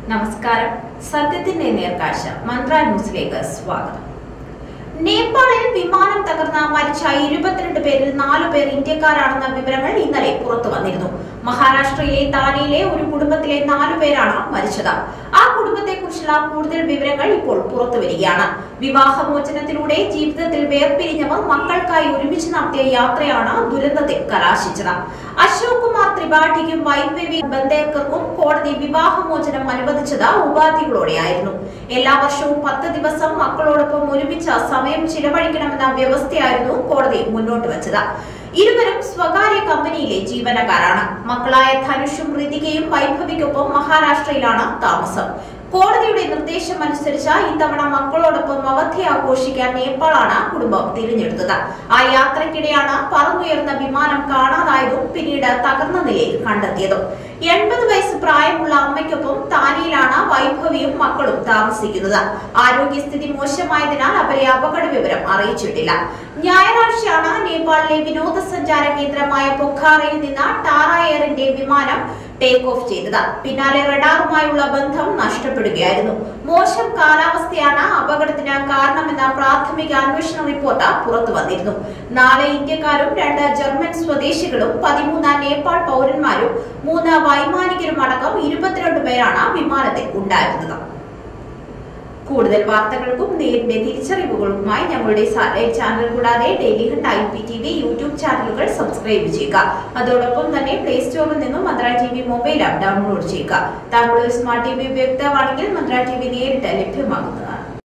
നമസ്കാരം സത്യത്തിന്റെ നേർക്കാഴ്ച മന്ത്ര ന്യൂസിലേക്ക് സ്വാഗതം നേപ്പാളിൽ വിമാനം തകർന്ന മരിച്ച ഇരുപത്തിരണ്ട് പേരിൽ നാലു പേർ ഇന്ത്യക്കാരാണെന്ന വിവരങ്ങൾ ഇന്നലെ പുറത്തു വന്നിരുന്നു മഹാരാഷ്ട്രയിലെ താനെയിലെ ഒരു കുടുംബത്തിലെ നാലു പേരാണ് മരിച്ചത് ആ കുടുംബത്തെക്കുറിച്ചുള്ള കൂടുതൽ വിവരങ്ങൾ ഇപ്പോൾ പുറത്തു വരികയാണ് വിവാഹമോചനത്തിലൂടെ ജീവിതത്തിൽ വേർപിരിഞ്ഞവർ മക്കൾക്കായി ഒരുമിച്ച് നടത്തിയ യാത്രയാണ് ദുരന്തത്തിൽ കലാശിച്ചത് അശോക് കുമാർ ത്രിപാഠിക്കും വൈദ്യവി ബന്ദേക്കർക്കും കോടതി വിവാഹമോചനം അനുവദിച്ചത് ഉപാധികളോടെയായിരുന്നു എല്ലാ വർഷവും പത്ത് ദിവസം മക്കളോടൊപ്പം ഒരുമിച്ച് സമയം ചിലവഴിക്കണമെന്ന വ്യവസ്ഥയായിരുന്നു കോടതി മുന്നോട്ട് വച്ചത് ഇരുവരും സ്വകാര്യ കമ്പനിയിലെ ജീവനക്കാരാണ് മക്കളായ ധനുഷും ഋതികയും വൈഭവിക്കൊപ്പം മഹാരാഷ്ട്രയിലാണ് താമസം കോടതിയുടെ നിർദ്ദേശം അനുസരിച്ച് ഇത്തവണ മക്കളോടൊപ്പം അവധി ആഘോഷിക്കാൻ നേപ്പാളാണ് കുടുംബം തിരഞ്ഞെടുത്തത് ആ യാത്രയ്ക്കിടെയാണ് പറന്നുയർന്ന വിമാനം കാണാതായതും പിന്നീട് തകർന്ന നിലയിൽ കണ്ടെത്തിയതും എൺപത് വയസ്സ് പ്രായമുള്ള അമ്മയ്ക്കൊപ്പം താനെയിലാണ് വൈഭവിയും മക്കളും താമസിക്കുന്നത് ആരോഗ്യസ്ഥിതി മോശമായതിനാൽ അവരെ അപകട വിവരം അറിയിച്ചിട്ടില്ല ഞായറാഴ്ചയാണ് നേപ്പാളിലെ വിനോദസഞ്ചാര കേന്ദ്രമായ പൊഖാറയിൽ നിന്ന് ടാറ എയറിന്റെ വിമാനം ടേക്ക് ഓഫ് ചെയ്തത് പിന്നാലെ റഡാറുമായുള്ള ബന്ധം നഷ്ടപ്പെടുകയായിരുന്നു മോശം കാലാവസ്ഥയാണ് അപകടത്തിന് കാരണമെന്ന പ്രാഥമിക അന്വേഷണ റിപ്പോർട്ട് പുറത്തു വന്നിരുന്നു നാല് ഇന്ത്യക്കാരും രണ്ട് ജർമ്മൻ സ്വദേശികളും പതിമൂന്ന് നേപ്പാൾ പൗരന്മാരും മൂന്ന് വൈമാനികരും അടക്കം ഇരുപത്തിരണ്ട് പേരാണ് വിമാനത്തിൽ ഉണ്ടായിരുന്നത് കൂടുതൽ വാർത്തകൾക്കും നേരിന്റെ തിരിച്ചറിവുകൾക്കുമായി ഞങ്ങളുടെ സാറ്റലൈറ്റ് ചാനൽ കൂടാതെ Dailyhunt I P T V YouTube ചാനലുകൾ സബ്സ്ക്രൈബ് ചെയ്യുക അതോടൊപ്പം തന്നെ പ്ലേ സ്റ്റോറിൽ നിന്നും Mantra T V mobile app download ചെയ്യുക താങ്കൾ ഒരു സ്മാർട്ട് ടി വി ഉപയോക്താവാണെങ്കിൽ മന്ത്ര ടി വി നേരിട്ട് ലഭ്യമാകുന്നത്